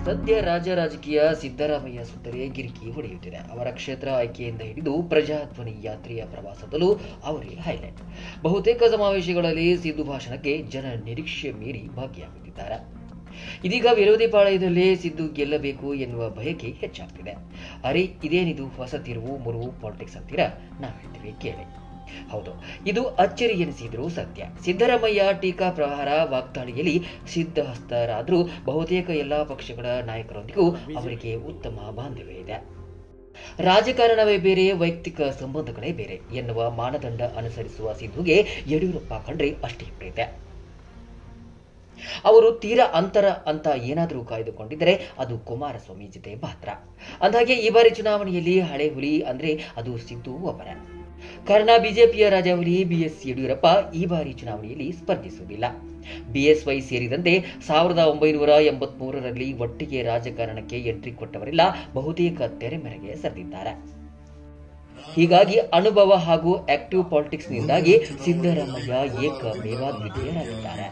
ಸದ್ಯ ರಾಜ್ಯ ರಾಜಕೀಯ ಸಿದ್ದರಾಮಯ್ಯ ಸುತ್ತಲೇ ಗಿರಿಕಿ ಹೊಡೆಯುತ್ತಿದೆ ಅವರ ಕ್ಷೇತ್ರ ಆಯ್ಕೆಯಿಂದ ಹಿಡಿದು ಪ್ರಜಾಧ್ವನಿ ಯಾತ್ರೆಯ ಪ್ರವಾಸದಲ್ಲೂ ಅವರೇ ಹೈಲೈಟ್ ಬಹುತೇಕ ಸಮಾವೇಶಗಳಲ್ಲಿ ಸಿದ್ದು ಭಾಷಣಕ್ಕೆ ಜನ ನಿರೀಕ್ಷೆ ಮೀರಿ ಭಾಗಿಯಾಗುತ್ತಿದ್ದಾರೆ ಇದೀಗ ವಿರೋಧಿ ಪಾಳಯದಲ್ಲಿ ಸಿದ್ದು ಗೆಲ್ಲಬೇಕು ಎನ್ನುವ ಬಯಕೆ ಹೆಚ್ಚಾಗ್ತಿದೆ ಅರೆ ಇದೇನಿದು ಹೊಸ ತಿರುವು ಮುರುವು ಪಾಲಿಟಿಕ್ಸ್ ಅಂತೀರಾ ನಾವು ಹೇಳ್ತೀವಿ ಕೇಳಿ ಹೌದು ಇದು ಅಚ್ಚರಿ ಎನಿಸಿದ್ರು ಸತ್ಯ ಸಿದ್ದರಾಮಯ್ಯ ಟೀಕಾ ಪ್ರಹಾರ ವಾಗ್ದಾಳಿಯಲ್ಲಿ ಸಿದ್ಧಹಸ್ತರಾದರೂ ಬಹುತೇಕ ಎಲ್ಲಾ ಪಕ್ಷಗಳ ನಾಯಕರೊಂದಿಗೂ ಅವರಿಗೆ ಉತ್ತಮ ಬಾಂಧವ್ಯ ಇದೆ ರಾಜಕಾರಣವೇ ಬೇರೆ ವೈಯಕ್ತಿಕ ಸಂಬಂಧಗಳೇ ಬೇರೆ ಎನ್ನುವ ಮಾನದಂಡ ಅನುಸರಿಸುವ ಸಿದ್ದುಗೆ ಯಡಿಯೂರಪ್ಪ ಕಂಡ್ರೆ ಅಷ್ಟೇ ಪ್ರೀತೆ ಅವರು ತೀರಾ ಅಂತರ ಅಂತ ಏನಾದರೂ ಕಾಯ್ದುಕೊಂಡಿದ್ದರೆ ಅದು ಕುಮಾರಸ್ವಾಮಿ ಜೊತೆ ಮಾತ್ರ ಅಂದಾಗೆ ಈ ಬಾರಿ ಚುನಾವಣೆಯಲ್ಲಿ ಹಳೆ ಹುಲಿ ಅಂದ್ರೆ ಅದು ಸಿದ್ದು ಒಬ್ಬರ ಕಾರಣ ಬಿಜೆಪಿಯ ರಾಜಾಹುಲಿ ಬಿಎಸ್ ಯಡಿಯೂರಪ್ಪ ಈ ಬಾರಿ ಚುನಾವಣೆಯಲ್ಲಿ ಸ್ಪರ್ಧಿಸುವುದಿಲ್ಲ ಬಿಎಸ್ವೈ ಸೇರಿದಂತೆ ಸಾವಿರದ ಒಂಬೈನೂರ ಎಂಬತ್ ಮೂರರಲ್ಲಿ ಒಟ್ಟಿಗೆ ರಾಜಕಾರಣಕ್ಕೆ ಎಂಟ್ರಿ ಕೊಟ್ಟವರೆಲ್ಲ ಬಹುತೇಕ ತೆರೆಮೆರೆಗೆ ಸರಿದಿದ್ದಾರೆ ಹೀಗಾಗಿ ಅನುಭವ ಹಾಗೂ ಆಕ್ಟಿವ್ ಪಾಲಿಟಿಕ್ಸ್ನಿಂದಾಗಿ ಸಿದ್ದರಾಮಯ್ಯ ಏಕಮೇವಾದ್ವಿತೀಯರಾಗಿದ್ದಾರೆ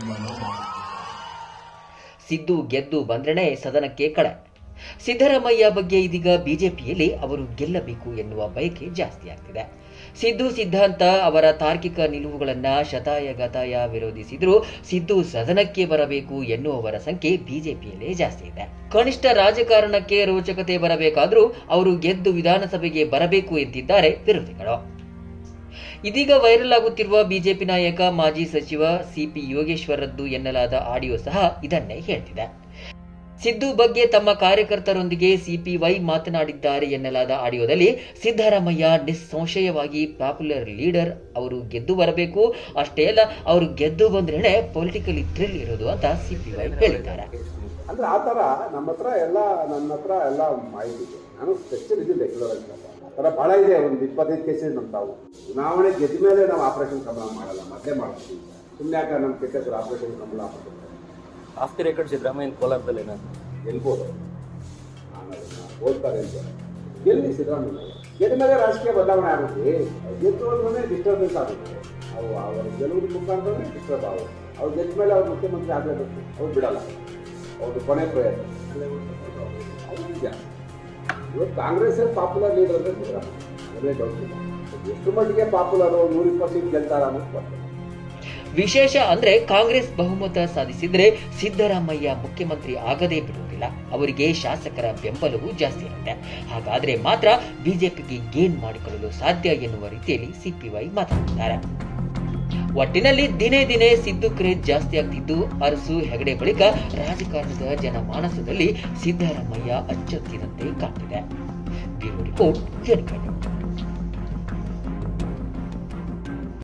ಸಿದ್ದು ಗೆದ್ದು ಬಂದ್ರೇನೆ ಸದನಕ್ಕೆ ಕಳೆ ಸಿದ್ದರಾಮಯ್ಯ ಬಗ್ಗೆ ಇದೀಗ ಬಿಜೆಪಿಯಲ್ಲಿ ಅವರು ಗೆಲ್ಲಬೇಕು ಎನ್ನುವ ಬಯಕೆ ಜಾಸ್ತಿ ಆಗ್ತಿದೆ ಸಿದ್ದು ಸಿದ್ಧಾಂತ ಅವರ ತಾರ್ಕಿಕ ನಿಲುವುಗಳನ್ನ ಶತಾಯ ಗತಾಯ ವಿರೋಧಿಸಿದ್ರು ಸಿದ್ದು ಸದನಕ್ಕೆ ಬರಬೇಕು ಎನ್ನುವವರ ಸಂಖ್ಯೆ ಬಿಜೆಪಿಯಲ್ಲೇ ಜಾಸ್ತಿ ಇದೆ ಕನಿಷ್ಠ ರಾಜಕಾರಣಕ್ಕೆ ರೋಚಕತೆ ಬರಬೇಕಾದ್ರೂ ಅವರು ಗೆದ್ದು ವಿಧಾನಸಭೆಗೆ ಬರಬೇಕು ಎಂದಿದ್ದಾರೆ ವಿರೋಧಿಗಳು ಇದೀಗ ವೈರಲ್ ಆಗುತ್ತಿರುವ ಬಿಜೆಪಿ ನಾಯಕ ಮಾಜಿ ಸಚಿವ ಸಿಪಿ ಯೋಗೇಶ್ವರದ್ದು ಎನ್ನಲಾದ ಆಡಿಯೋ ಸಹ ಇದನ್ನೇ ಹೇಳ್ತಿದೆ ಸಿದ್ದು ಬಗ್ಗೆ ತಮ್ಮ ಕಾರ್ಯಕರ್ತರೊಂದಿಗೆ ಸಿಪಿವೈ ಮಾತನಾಡಿದ್ದಾರೆ ಎನ್ನಲಾದ ಆಡಿಯೋದಲ್ಲಿ ಸಿದ್ದರಾಮಯ್ಯ ನಿಸ್ಸಂಶಯವಾಗಿ ಪಾಪ್ಯುಲರ್ ಲೀಡರ್ ಅವರು ಗೆದ್ದು ಬರಬೇಕು ಅಷ್ಟೇ ಅಲ್ಲ ಅವರು ಗೆದ್ದು ಬಂದ್ರೇನೆ ಪೊಲಿಟಿಕಲಿ ಥ್ರಿಲ್ ಇರೋದು ಅಂತ ಸಿಪಿವೈ ಹೇಳಿದ್ದಾರೆ ಅಂದ್ರೆ ಆ ಥರ ನಮ್ಮ ಹತ್ರ ಎಲ್ಲ ನನ್ನ ಹತ್ರ ಎಲ್ಲ ಮಾಹಿತಿ ಇದೆ ನಾನು ಸ್ಪೆಷಲ್ ಇದ್ದೀನಿ ರೆಗ್ಯುಲರ್ ಆಗಿ ಆ ಥರ ಭಾಳ ಇದೆ ಒಂದು ಇಪ್ಪತ್ತೈದು ಕೇಸಸ್ ನಮ್ಮ ತಾವು ಚುನಾವಣೆ ಗೆದ್ದ ಮೇಲೆ ನಾವು ಆಪರೇಷನ್ ಕಮಲ ಮಾಡಲ್ಲ ಮೊದಲೇ ಮಾಡ್ತೀವಿ ಸುಮ್ಮನೆ ಯಾಕೆ ನಮ್ಮ ಕೆಟ್ಟದ್ರು ಆಪರೇಷನ್ ಕಮಲ ಮಾಡ್ತಾರೆ ಆಫ್ ದಿ ರೆಕಾರ್ಡ್ ಸಿದ್ದರಾಮಯ್ಯ ಕೋಲಾರದಲ್ಲಿ ಏನಾದ್ರು ಗೆಲ್ಬೋದು ನಾನು ಅದನ್ನ ಓದ್ತಾರೆ ಅಂತ ಗೆಲ್ಲಿ ಸಿದ್ದರಾಮಯ್ಯ ಗೆದ್ದ ಮೇಲೆ ರಾಜಕೀಯ ಬದಲಾವಣೆ ಆಗುತ್ತೆ ಗೆದ್ದು ಹೋದ್ಮೇಲೆ ಡಿಸ್ಟರ್ಬೆನ್ಸ್ ಆಗುತ್ತೆ ಅವು ಅವರ ಗೆಲುವಿನ ಮುಖಾಂತರನೇ ಡಿಸ್ಟರ್ಬ್ ಆಗುತ್ತೆ ಅವ್ರು ಗೆದ್ದ ಮೇಲೆ ಅವ್ರು ಮುಖ್ಯಮಂತ್ರಿ ಆಗಲೇಬೇಕು ಅವ್ರು ಬಿಡಲ್ಲ ಅವ್ರದ್ದು ಕೊನೆ ಪ್ರಯತ್ನ ಅದು ನಿಜ ಇವತ್ತು ಕಾಂಗ್ರೆಸ್ ಪಾಪ್ಯುಲರ್ ಲೀಡರ್ ಅಂದ್ರೆ ಸಿದ್ದರಾಮಯ್ಯ ಅದೇ ಡೌಟ್ ಇಲ್ಲ ಎಷ್ಟು ಮಟ್ಟಿಗೆ ಪಾಪ್ಯುಲರ್ ನೂರ ಇಪ್ಪತ್ತು ಸೀಟ್ ಗೆಲ್ತಾರ ಅನ್ನೋದು ಬರ್ತದೆ ವಿಶೇಷ ಅಂದ್ರೆ ಕಾಂಗ್ರೆಸ್ ಬಹುಮತ ಸಾಧಿಸಿದ್ರೆ ಸಿದ್ದರಾಮಯ್ಯ ಮುಖ್ಯಮಂತ್ರಿ ಆಗದೇ ಬಿಡುವುದಿಲ್ಲ ಅವರಿಗೆ ಶಾಸಕರ ಬೆಂಬಲವೂ ಜಾಸ್ತಿ ಇರುತ್ತೆ ಹಾಗಾದ್ರೆ ಮಾತ್ರ ಬಿಜೆಪಿಗೆ ಗೇನ್ ಮಾಡಿಕೊಳ್ಳಲು ಸಾಧ್ಯ ಎನ್ನುವ ರೀತಿಯಲ್ಲಿ ಸಿಪಿವೈ ಮಾತನಾಡಿದ್ದಾರೆ ಒಟ್ಟಿನಲ್ಲಿ ದಿನೇ ದಿನೇ ಸಿದ್ದು ಕ್ರೇಜ್ ಜಾಸ್ತಿ ಆಗ್ತಿದ್ದು ಅರಸು ಹೆಗಡೆ ಬಳಿಕ ರಾಜಕಾರಣದ ಜನಮಾನಸದಲ್ಲಿ ಸಿದ್ದರಾಮಯ್ಯ ಅಚ್ಚೊತ್ತಿದಂತೆ ಕಾಣ್ತಿದೆ ಬ್ಯೂರೋ ರಿಪೋರ್ಟ್ ಎನ್ಕಂಡು